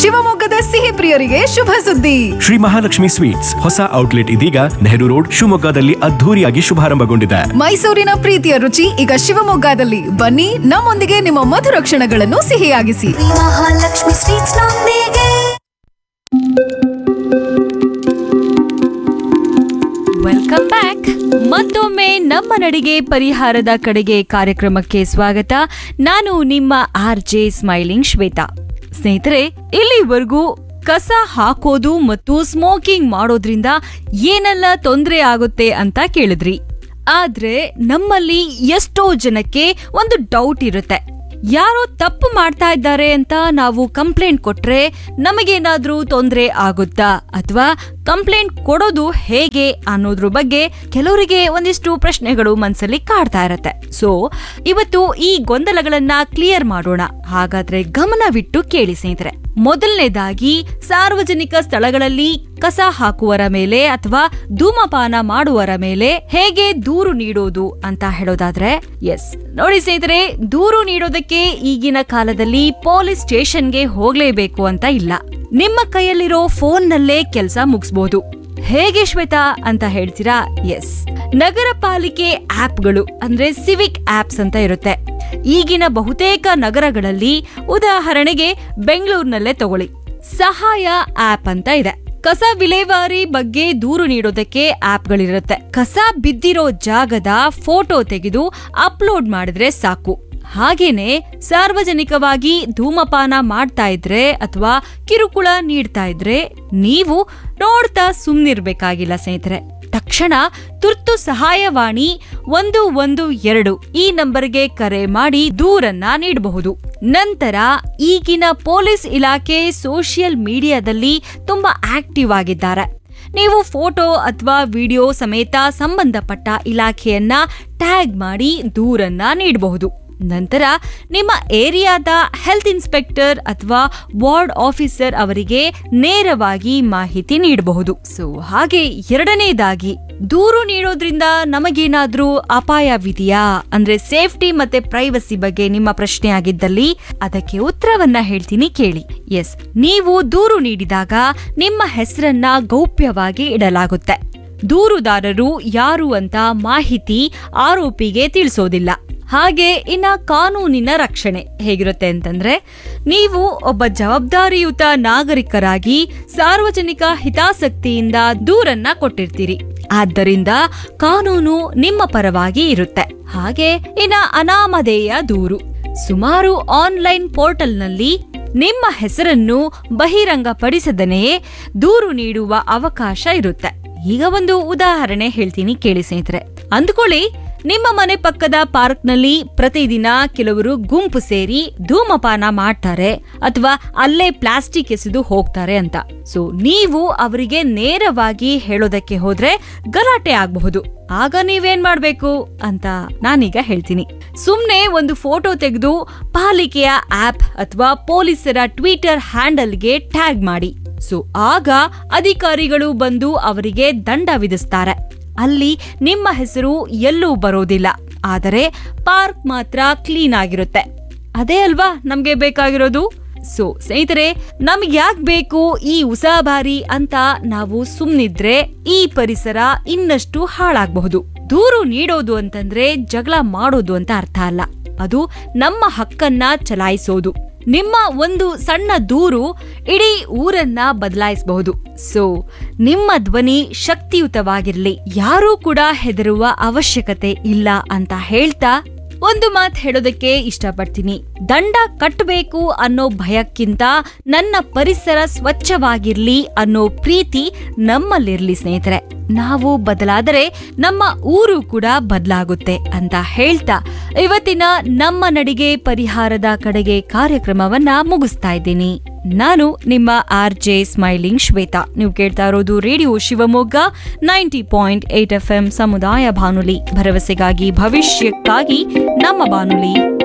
ಶಿವಮೊಗ್ಗದ ಸಿಹಿ ಪ್ರಿಯರಿಗೆ ಶುಭ ಸುದ್ದಿ ಶ್ರೀ ಮಹಾಲಕ್ಷ್ಮಿ ಸ್ವೀಟ್ಸ್ ಹೊಸ ಔಟ್ಲೆಟ್ ಇದೀಗ ನೆಹರು ರೋಡ್ ಶಿವಮೊಗ್ಗದಲ್ಲಿ ಅದ್ಧೂರಿಯಾಗಿ ಶುಭಾರಂಭಗೊಂಡಿದೆ ಮೈಸೂರಿನ ಪ್ರೀತಿಯ ರುಚಿ ಈಗ ಶಿವಮೊಗ್ಗದಲ್ಲಿ ಬನ್ನಿ ನಮ್ಮೊಂದಿಗೆ ನಿಮ್ಮ ಮಧುರ ಕ್ಷಣಗಳನ್ನು ಸಿಹಿಯಾಗಿಸಿ ಮಹಾಲಕ್ಷ್ಮಿ ಸ್ವೀಟ್ಸ್ ನೊಂದಿಗೆ ವೆಲ್ಕಮ್ ಬ್ಯಾಕ್ ಮತ್ತೊಮ್ಮೆ ನಮ್ಮ ನಡಿಗೆ ಪರಿಹಾರದ ಕಡೆಗೆ ಕಾರ್ಯಕ್ರಮಕ್ಕೆ ಸ್ವಾಗತ ನಾನು ನಿಮ್ಮ ಆರ್ ಜೆ ಸ್ಮೈಲಿಂಗ್ ಶ್ವೇತಾ ಸ್ನೇಹಿತರೆ ಇಲ್ಲಿವರೆಗೂ ಕಸ ಹಾಕೋದು ಮತ್ತು ಸ್ಮೋಕಿಂಗ್ ಮಾಡೋದ್ರಿಂದ ಏನೆಲ್ಲ ತೊಂದರೆ ಆಗುತ್ತೆ ಅಂತ ಕೇಳಿದ್ರಿ ಆದ್ರೆ ನಮ್ಮಲ್ಲಿ ಎಷ್ಟೋ ಜನಕ್ಕೆ ಒಂದು ಡೌಟ್ ಇರುತ್ತೆ ಯಾರೋ ತಪ್ಪು ಮಾಡ್ತಾ ಇದ್ದಾರೆ ಅಂತ ನಾವು ಕಂಪ್ಲೇಂಟ್ ಕೊಟ್ರೆ ನಮಗೇನಾದ್ರೂ ತೊಂದರೆ ಆಗುತ್ತಾ ಅಥವಾ ಕಂಪ್ಲೇಂಟ್ ಕೊಡೋದು ಹೇಗೆ ಅನ್ನೋದ್ರ ಬಗ್ಗೆ ಕೆಲವರಿಗೆ ಒಂದಿಷ್ಟು ಪ್ರಶ್ನೆಗಳು ಮನಸ್ಸಲ್ಲಿ ಕಾಡ್ತಾ ಇರತ್ತೆ ಸೊ ಇವತ್ತು ಈ ಗೊಂದಲಗಳನ್ನ ಕ್ಲಿಯರ್ ಮಾಡೋಣ ಹಾಗಾದ್ರೆ ಗಮನವಿಟ್ಟು ಕೇಳಿ ಸ್ನೇಹಿತರೆ ಮೊದಲನೇದಾಗಿ ಸಾರ್ವಜನಿಕ ಸ್ಥಳಗಳಲ್ಲಿ ಕಸ ಹಾಕುವರ ಮೇಲೆ ಅಥವಾ ಧೂಮಪಾನ ಮಾಡುವರ ಮೇಲೆ ಹೇಗೆ ದೂರು ನೀಡೋದು ಅಂತ ಹೇಳೋದಾದ್ರೆ ಎಸ್ ನೋಡಿ ಸ್ನೇಹಿತರೆ ದೂರು ನೀಡೋದಕ್ಕೆ ಈಗಿನ ಕಾಲದಲ್ಲಿ ಪೊಲೀಸ್ ಸ್ಟೇಷನ್ಗೆ ಹೋಗ್ಲೇಬೇಕು ಅಂತ ಇಲ್ಲ ನಿಮ್ಮ ಕೈಯಲ್ಲಿರೋ ಫೋನ್ ನಲ್ಲೇ ಕೆಲಸ ಮುಗಿಸ್ಬೋದು ಹೇಗೆ ಶ್ವೇತಾ ಅಂತ ಹೇಳ್ತೀರಾ ಎಸ್ ನಗರ ಪಾಲಿಕೆ ಆಪ್ಗಳು ಅಂದ್ರೆ ಸಿವಿಕ್ ಆಪ್ಸ್ ಅಂತ ಇರುತ್ತೆ ಈಗಿನ ಬಹುತೇಕ ನಗರಗಳಲ್ಲಿ ಉದಾಹರಣೆಗೆ ಬೆಂಗಳೂರಿನಲ್ಲೇ ತಗೊಳ್ಳಿ ಸಹಾಯ ಆಪ್ ಅಂತ ಇದೆ ಕಸ ವಿಲೇವಾರಿ ಬಗ್ಗೆ ದೂರು ನೀಡೋದಕ್ಕೆ ಆಪ್ಗಳಿರುತ್ತೆ ಕಸ ಬಿದ್ದಿರೋ ಜಾಗದ ಫೋಟೋ ತೆಗೆದು ಅಪ್ಲೋಡ್ ಮಾಡಿದ್ರೆ ಸಾಕು ಹಾಗೇನೆ ಸಾರ್ವಜನಿಕವಾಗಿ ಧೂಮಪಾನ ಮಾಡ್ತಾ ಇದ್ರೆ ಅಥವಾ ಕಿರುಕುಳ ನೀಡ್ತಾ ಇದ್ರೆ ನೀವು ನೋಡ್ತಾ ಸುಮ್ನಿರ್ಬೇಕಾಗಿಲ್ಲ ಸ್ನೇಹಿತರೆ ತಕ್ಷಣ ತುರ್ತು ಸಹಾಯವಾಣಿ ಒಂದು ಒಂದು ಎರಡು ಈ ನಂಬರ್ಗೆ ಕರೆ ಮಾಡಿ ದೂರನ್ನ ನೀಡಬಹುದು ನಂತರ ಈಗಿನ ಪೊಲೀಸ್ ಇಲಾಖೆ ಸೋಷಿಯಲ್ ಮೀಡಿಯಾದಲ್ಲಿ ತುಂಬಾ ಆಕ್ಟಿವ್ ಆಗಿದ್ದಾರೆ ನೀವು ಫೋಟೋ ಅಥವಾ ವಿಡಿಯೋ ಸಮೇತ ಸಂಬಂಧಪಟ್ಟ ಇಲಾಖೆಯನ್ನ ಟ್ಯಾಗ್ ಮಾಡಿ ದೂರನ್ನ ನೀಡಬಹುದು ನಂತರ ನಿಮ್ಮ ಏರಿಯಾದ ಹೆಲ್ತ್ ಇನ್ಸ್ಪೆಕ್ಟರ್ ಅಥವಾ ವಾರ್ಡ್ ಆಫೀಸರ್ ಅವರಿಗೆ ನೇರವಾಗಿ ಮಾಹಿತಿ ನೀಡಬಹುದು ಸೊ ಹಾಗೆ ಎರಡನೇದಾಗಿ ದೂರು ನೀಡೋದ್ರಿಂದ ನಮಗೇನಾದ್ರೂ ಅಪಾಯವಿದೆಯಾ ಅಂದ್ರೆ ಸೇಫ್ಟಿ ಮತ್ತೆ ಪ್ರೈವಸಿ ಬಗ್ಗೆ ನಿಮ್ಮ ಪ್ರಶ್ನೆ ಆಗಿದ್ದಲ್ಲಿ ಅದಕ್ಕೆ ಉತ್ತರವನ್ನ ಹೇಳ್ತೀನಿ ಕೇಳಿ ಎಸ್ ನೀವು ದೂರು ನೀಡಿದಾಗ ನಿಮ್ಮ ಹೆಸರನ್ನ ಗೌಪ್ಯವಾಗಿ ಇಡಲಾಗುತ್ತೆ ದೂರುದಾರರು ಯಾರು ಅಂತ ಮಾಹಿತಿ ಆರೋಪಿಗೆ ತಿಳಿಸೋದಿಲ್ಲ ಹಾಗೆ ಇನ್ನ ಕಾನೂನಿನ ರಕ್ಷಣೆ ಹೇಗಿರುತ್ತೆ ಅಂತಂದ್ರೆ ನೀವು ಒಬ್ಬ ಜವಾಬ್ದಾರಿಯುತ ನಾಗರಿಕರಾಗಿ ಸಾರ್ವಜನಿಕ ಹಿತಾಸಕ್ತಿಯಿಂದ ದೂರನ್ನ ಕೊಟ್ಟಿರ್ತೀರಿ ಆದ್ದರಿಂದ ಕಾನೂನು ನಿಮ್ಮ ಪರವಾಗಿ ಇರುತ್ತೆ ಹಾಗೆ ಇನ್ನ ಅನಾಮಧೇಯ ದೂರು ಸುಮಾರು ಆನ್ಲೈನ್ ಪೋರ್ಟಲ್ನಲ್ಲಿ ನಿಮ್ಮ ಹೆಸರನ್ನು ಬಹಿರಂಗಪಡಿಸದನೆಯೇ ದೂರು ನೀಡುವ ಅವಕಾಶ ಇರುತ್ತೆ ಈಗ ಒಂದು ಉದಾಹರಣೆ ಹೇಳ್ತೀನಿ ಕೇಳಿ ಸ್ನೇಹಿತರೆ ಅಂದ್ಕೊಳ್ಳಿ ನಿಮ್ಮ ಮನೆ ಪಕ್ಕದ ಪಾರ್ಕ್ನಲ್ಲಿ ಪ್ರತಿದಿನ ಕೆಲವರು ಗುಂಪು ಸೇರಿ ಧೂಮಪಾನ ಮಾಡ್ತಾರೆ ಅಥವಾ ಅಲ್ಲೇ ಪ್ಲಾಸ್ಟಿಕ್ ಎಸೆದು ಹೋಗ್ತಾರೆ ಅಂತ ಸೊ ನೀವು ಅವರಿಗೆ ನೇರವಾಗಿ ಹೇಳೋದಕ್ಕೆ ಹೋದ್ರೆ ಗಲಾಟೆ ಆಗಬಹುದು ಆಗ ನೀವೇನ್ ಮಾಡ್ಬೇಕು ಅಂತ ನಾನೀಗ ಹೇಳ್ತೀನಿ ಸುಮ್ನೆ ಒಂದು ಫೋಟೋ ತೆಗೆದು ಪಾಲಿಕೆಯ ಆಪ್ ಅಥವಾ ಪೊಲೀಸರ ಟ್ವಿಟರ್ ಹ್ಯಾಂಡಲ್ಗೆ ಟ್ಯಾಗ್ ಮಾಡಿ ಸೊ ಆಗ ಅಧಿಕಾರಿಗಳು ಬಂದು ಅವರಿಗೆ ದಂಡ ವಿಧಿಸ್ತಾರೆ ಅಲ್ಲಿ ನಿಮ್ಮ ಹೆಸರು ಎಲ್ಲೂ ಬರೋದಿಲ್ಲ ಆದರೆ ಪಾರ್ಕ್ ಮಾತ್ರ ಕ್ಲೀನ್ ಆಗಿರುತ್ತೆ ಅದೇ ಅಲ್ವಾ ನಮ್ಗೆ ಬೇಕಾಗಿರೋದು ಸೊ ಸ್ನೇಹಿತರೆ ನಮ್ಗೆ ಯಾಕೆ ಬೇಕು ಈ ಉಸಾಬಾರಿ ಅಂತ ನಾವು ಸುಮ್ನಿದ್ರೆ ಈ ಪರಿಸರ ಇನ್ನಷ್ಟು ಹಾಳಾಗಬಹುದು ದೂರು ನೀಡೋದು ಅಂತಂದ್ರೆ ಜಗಳ ಮಾಡೋದು ಅಂತ ಅರ್ಥ ಅಲ್ಲ ಅದು ನಮ್ಮ ಹಕ್ಕನ್ನ ಚಲಾಯಿಸೋದು ನಿಮ್ಮ ಒಂದು ಸಣ್ಣ ದೂರು ಇಡೀ ಊರನ್ನ ಬದಲಾಯಿಸಬಹುದು ಸೊ ನಿಮ್ಮ ಧ್ವನಿ ಶಕ್ತಿಯುತವಾಗಿರ್ಲಿ ಯಾರೂ ಕೂಡ ಹೆದರುವ ಅವಶ್ಯಕತೆ ಇಲ್ಲ ಅಂತ ಹೇಳ್ತಾ ಒಂದು ಮಾತು ಹೇಳೋದಕ್ಕೆ ಇಷ್ಟಪಡ್ತೀನಿ ದಂಡ ಕಟ್ಟಬೇಕು ಅನ್ನೋ ಭಯಕ್ಕಿಂತ ನನ್ನ ಪರಿಸರ ಸ್ವಚ್ಛವಾಗಿರ್ಲಿ ಅನ್ನೋ ಪ್ರೀತಿ ನಮ್ಮಲ್ಲಿರ್ಲಿ ಸ್ನೇಹಿತರೆ ನಾವು ಬದಲಾದರೆ ನಮ್ಮ ಊರು ಕೂಡ ಬದಲಾಗುತ್ತೆ ಅಂತ ಹೇಳ್ತಾ ಇವತ್ತಿನ ನಮ್ಮ ನಡಿಗೆ ಪರಿಹಾರದ ಕಡೆಗೆ ಕಾರ್ಯಕ್ರಮವನ್ನ ಮುಗಿಸ್ತಾ ಇದ್ದೀನಿ ನಾನು ನಿಮ್ಮ ಆರ್ ಜೆ ಸ್ಮೈಲಿಂಗ್ ಶ್ವೇತಾ ನೀವು ಕೇಳ್ತಾ ಇರೋದು radio Shivamogga ninety point eight F M ಸಮುದಾಯ ಬಾನುಲಿ ಭರವಸೆಗಾಗಿ ಭವಿಷ್ಯಕ್ಕಾಗಿ ನಮ್ಮ ಬಾನುಲಿ